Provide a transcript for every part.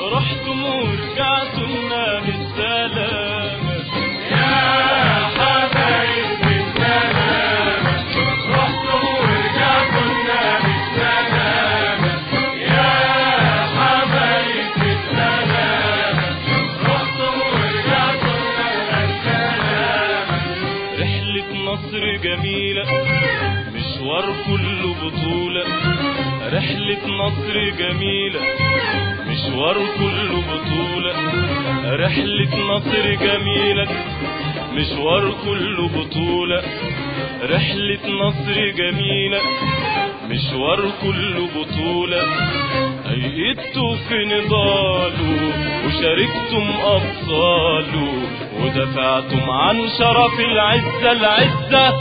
رحتم ورجعتوا لنا بالسلامة يا حبايب بالسلامة رحتم ورجعتوا لنا بالسلامة يا حبايب بالسلامة رحتم ورجعتوا لنا بالسلامة رحلة مصر جميلة مشوار كله بطولة رحلة مصر جميلة مشوار كله بطولة رحلة مصر جميلة مشوار كله بطولة رحلة مصر جميلة مشوار كله بطولة أيدتوا في نضاله وشاركتم أبطاله ودفعتم عن شرف العزة العزة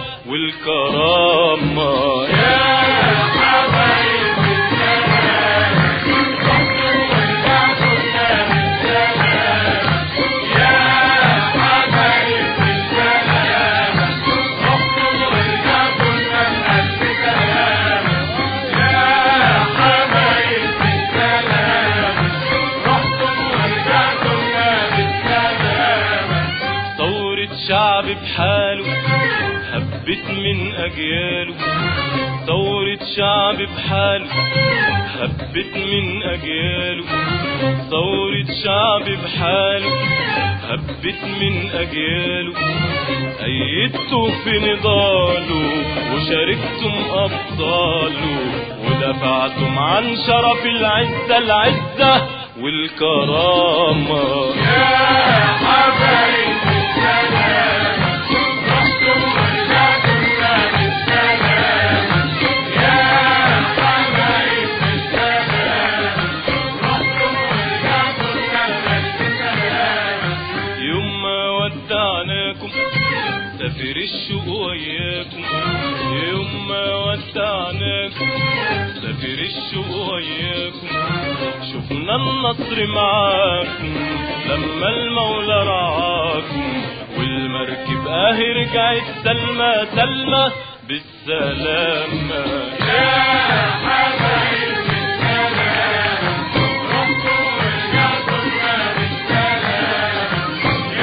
والكرامة يا حبايب بالسلامة رحتم ورجعتوا لنا بالسلامة يا حبايب بالسلامة رحتم ورجعتوا لنا بالسلامة يا حبايب بالسلامة رحتم ورجعتوا لنا بالسلامة ثورة شعب بحاله هبت من أجياله ثورة شعب بحاله هبت من أجياله ثورة شعب بحاله هبت من أجياله أيدتوا في نضاله وشاركتم أبطاله ودفعتم عن شرف العزة العزة والكرامة يا حبايب بالسلامة رحتم ورجعتوا لنا بالسلامة يا حبايب بالسلامة رحتم ورجعتوا لنا بالسلامة يوم ما ودعناكم سافر الشوق وياكم يوم ما ودعناكم سافر الشوق وياكم شفنا النصر معاكم لما المولى رعاكم والمركب اهي رجعت سلمى سلمى بالسلامة يا حبايب بالسلامة رحتم ورجعتوا لنا بالسلامة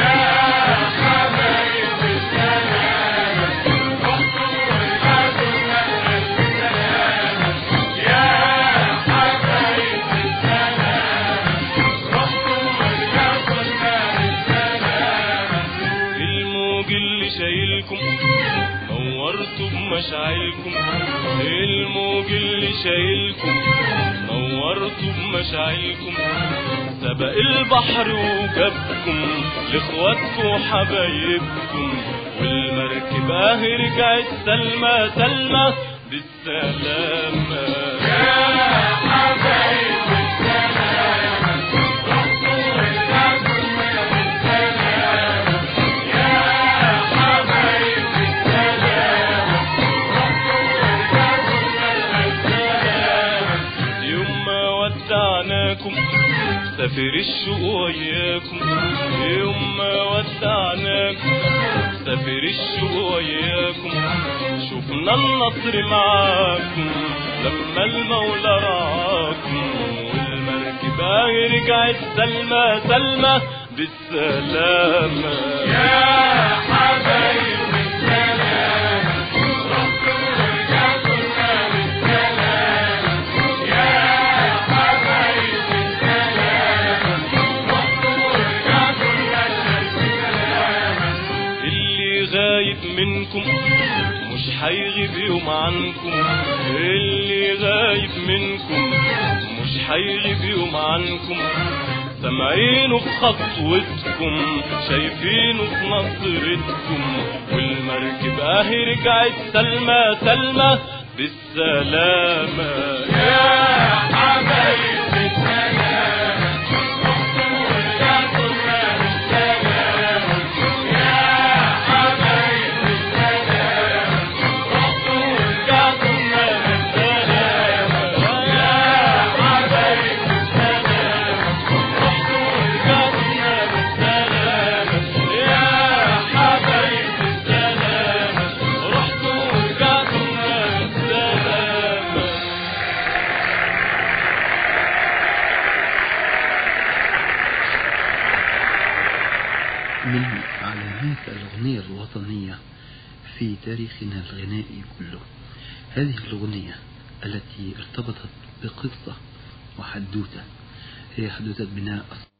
يا حبايب بالسلامة رحتم ورجعتوا لنا بالسلامة يا حبايب بالسلامة رحتم ورجعتوا لنا بالسلامة الموج اللي شايلكم نورتوا بمشاعلكم الموج اللي شايلكم نورتوا بمشاعلكم سبق البحر وجابكم لاخواتكم وحبايبكم والمركب اهي رجعت سلمى سلمى بالسلامة يا حبايب بالسلامة رحتم ورجعتوا لنا بالسلامة يا حبايب بالسلامة رحتم ورجعتوا لنا بالسلامة يوم ما ودعناكم سافر الشوق وياكم يوم ما ودعناكم سافر الشوق وياكم شفنا النصر معاكم لما المولى رعاكم والمركب اهي رجعت سلمى سلمى بالسلامة يا حبايب بالسلامة رحتم ورجعتوا لنا بالسلامة يا حبايب بالسلامة رحتم ورجعتوا لنا بالسلامة اللي غايب منكم مش هيغيب يوم عنكم اللي غايب منكم مش هيغيب يوم عنكم سامعينه في خطوتكم شايفينه في نصرتكم والمركب اهي رجعت سلمى سلمى بالسلامة يا حبايب بالسلامة رحتم ورجعتوا لنا بالسلامة يا حبايب بالسلامة رحتم ورجعتوا لنا بالسلامة يا حبايب بالسلامة رحتم ورجعتوا لنا بالسلامة يا حبايب بالسلامة رحتوا ورجعتوا لنا بالسلامة الأغنية الوطنية في تاريخنا الغنائي كله هذه الأغنية التي ارتبطت بقصة وحدوتة هي حدوتة بناء